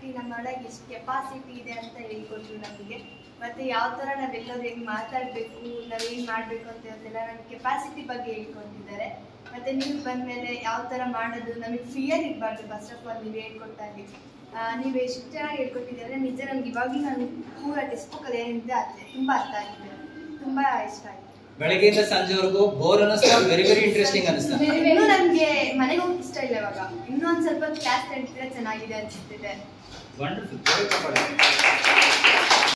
capacity ನಮ್ಮೊಳಗೆ ಎಷ್ಟು capacity ಇದೆ ಅಂತ ಹೇಳ್ಕೊಟ್ರು ನಮಗೆ ಮತ್ತೆ ಯಾವ ಥರ ನಾವೆಲ್ಲರೂ ಹೆಂಗ್ ಮಾತಾಡಬೇಕು ನಾವು ಏನು ಮಾಡಬೇಕು ಅಂತ ಇವತ್ತೆಲ್ಲ ನಮಗೆ ಕೆಪಾಸಿಟಿ ಬಗ್ಗೆ ಹೇಳ್ಕೊಟ್ಟಿದ್ದಾರೆ ಮತ್ತೆ ನೀವು ಬಂದಮೇಲೆ ಯಾವ ಥರ ಮಾಡೋದು ನಮಗೆ ಫಿಯರ್ ಇರಬಾರ್ದು ಫಸ್ಟ್ ಆಫ್ ಆಲ್ ನೀವು ಹೇಳ್ಕೊಟ್ಟಾಗೆ ಆ, ನೀವು ಎಷ್ಟು ಚೆನ್ನಾಗಿ ಹೇಳ್ಕೊಟ್ಟಿದ್ದಾರೆ ನಿಜ ನಮ್ಗೆ ಇವಾಗಲೂ ನಾನು ಪೂರ ಟೆಕ್ಸ್ಟ್ ಬುಕ್ಕಲ್ಲಿ ಏನಿದೆ ಅದೇ ತುಂಬ ಅರ್ಥ ಆಗಿದೆ ತುಂಬ ಇಷ್ಟ ಆಯಿತು ಬೆಳಗ್ಗೆಯಿಂದ ಸಂಜೆವರೆಗೂ ಬೋರ್ ಅನ್ನಿಸ್ತಾ ವೆರಿ ವೆರಿ ಇಂಟ್ರೆಸ್ಟಿಂಗ್ ಅನಿಸ್ತಾ ಇನ್ನೂ ನಮ್ಗೆ ಮನೆಗೆ ಹೋಗಿ ಇಷ್ಟ ಇಲ್ಲ ಇವಾಗ ಇನ್ನೂ ಒಂದ್ ಸ್ವಲ್ಪ ಕ್ಲಾಸ್ ನಡೀತಿದ್ರೆ ಚೆನ್ನಾಗಿದೆ ಅನ್ಸುತ್ತಿದೆ ವಂಡರ್ಫುಲ್